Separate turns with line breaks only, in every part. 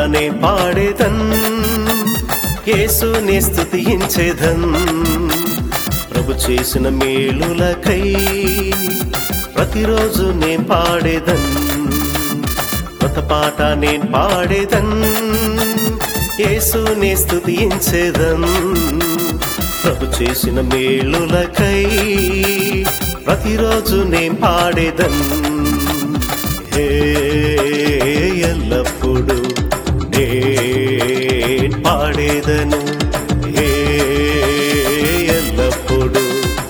పాటనే పాడేదన్ యేసుని స్తుతించేదన్ ప్రభు చేసిన మేలులకై ప్రతిరోజు నేను పాడేదన్ కొత్త పాట నేను పాడేదన్ యేసుని స్తుతించేదన్ ప్రభు చేసిన మేలులకై ప్రతిరోజు నేను పాడేదన్ హే ఎల్లప్పుడు నేను పాడేదను హే ఎల్లప్పుడు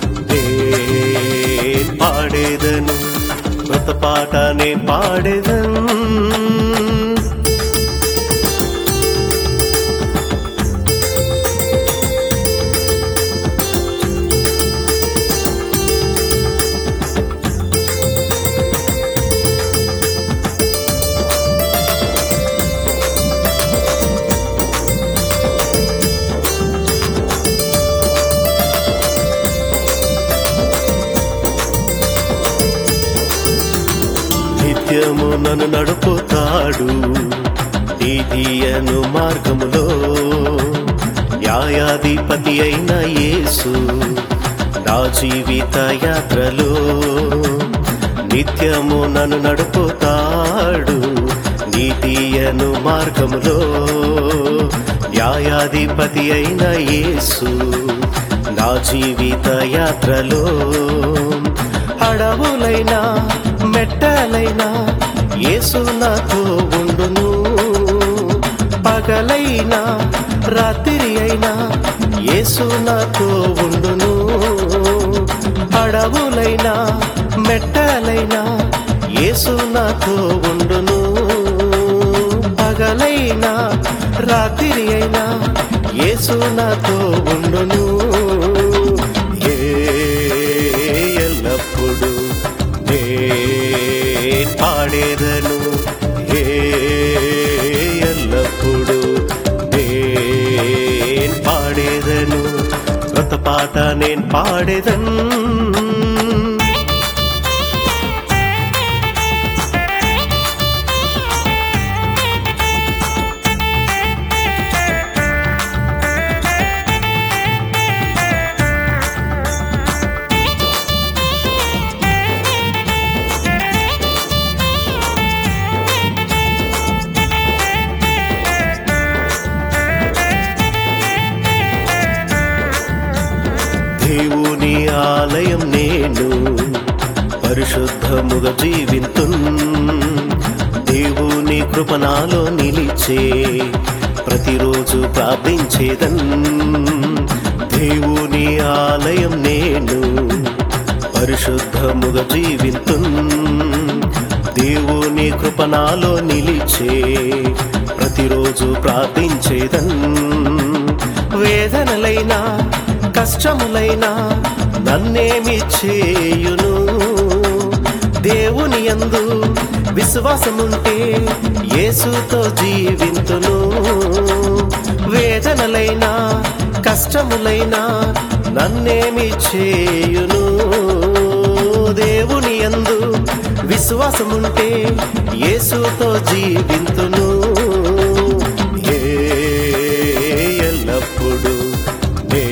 నేను పాడేదను కొత్త పాట నేను పాడేదను నిత్యము నన్ను నడుపుతాడు నీతియను మార్గములో న్యాయాధిపతి అయిన యేసు నా జీవిత యాత్రలో నిత్యము నన్ను నడుపుతాడు నీతియను మార్గములో న్యాయాధిపతి అయిన యేసు నా జీవిత యాత్రలో అడవులైనా మెట్టలైనా యేసు నాతో ఉండును పగలైనా రాత్రి అయినా యేసు నాతో ఉండును అడవులైనా మెట్టలైనా యేసు నాతో ఉండును పగలైనా రాత్రి అయినా యేసు నాతో ఉండును ఏ ఎల్లప్పుడు నే పాడేదను ఏ ఎల్లప్పుడు నే పాడేదను కొత్త పాట నేను పాడేదను దేవుని ఆలయం నేను పరిశుద్ధముగా జీవింతు దేవుని కృపణాలో నిలిచే ప్రతిరోజు ప్రార్థించేదన్ దేవుని ఆలయం నేను పరిశుద్ధముగా జీవింతు దేవుని కృపణాలో నిలిచే ప్రతిరోజు ప్రార్థించేదన్ వేదనలైనా కష్టములైనా నన్నేమి చేయును దేవుని యందు విశ్వాసముంటే యేసుతో జీవింతును వేదనలైనా కష్టములైనా నన్నేమి చేయును దేవుని యందు విశ్వాసముంటే యేసుతో జీవింతును ఏ ఎల్లప్పుడు నే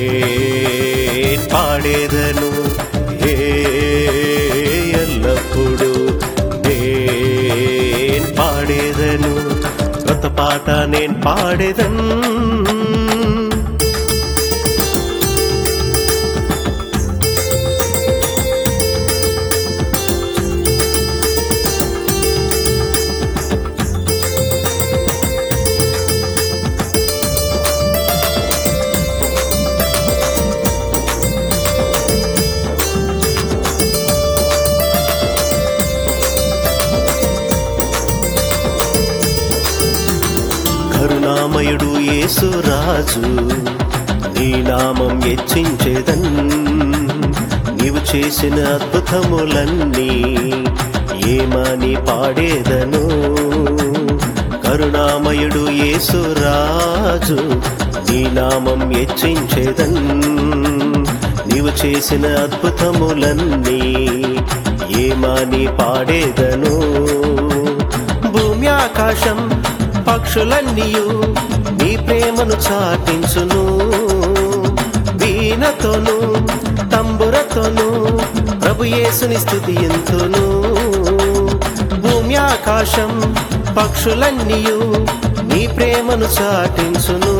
పాడేదను ఏ ఎల్లప్పుడు నే పాడేదను కొత్త పాట నేను పాడేదను కరుణామయుడు యేసురాజు నీ నామం హెచ్చించేదన్ నీవు చేసిన అద్భుతములన్నీ ఏమని పాడేదను కరుణామయుడు యేసురాజు నీ నామం హెచ్చించేదన్ నీవు చేసిన అద్భుతములన్నీ ఏమని పాడేదను భూమి ఆకాశం పక్షులన్నీయు నీ ప్రేమను చాటించును వీణతోను తంబురతోను ప్రభు యేసుని స్థుతి ఎంతును భూమి ఆకాశం పక్షులన్నీయు నీ ప్రేమను చాటించును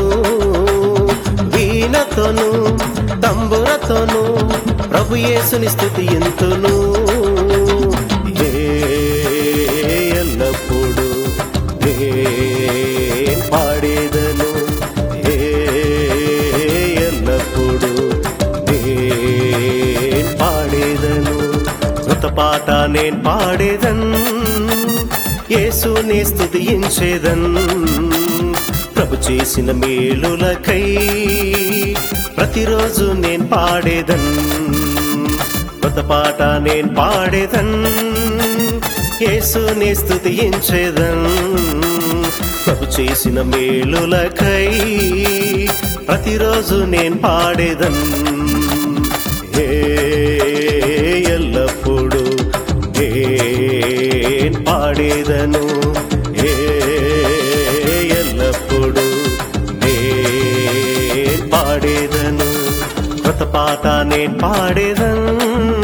వీణతోను తంబురతోను ప్రభు యేసుని స్థుతి ఎంతును ఎల్లప్పుడు నేను పాడేదను ఏ ఎల్లప్పుడు నేను పాడేదను కృత పాట నేను పాడేదన్ యేసునే స్తుతించేదన్ ప్రభు చేసిన మేలులకై ప్రతిరోజు నేను పాడేదన్ కొత్త పాట నేను పాడేదన్ యేసుని స్తుతించేదన్ ప్రభు చేసిన మేలులకై ప్రతిరోజు నేను పాడేదన్ ఏ ఎల్లప్పుడు నేను పాడేదను ఏ ఎల్లప్పుడు నేను పాడేదను కొత్త పాట నేను పాడేదను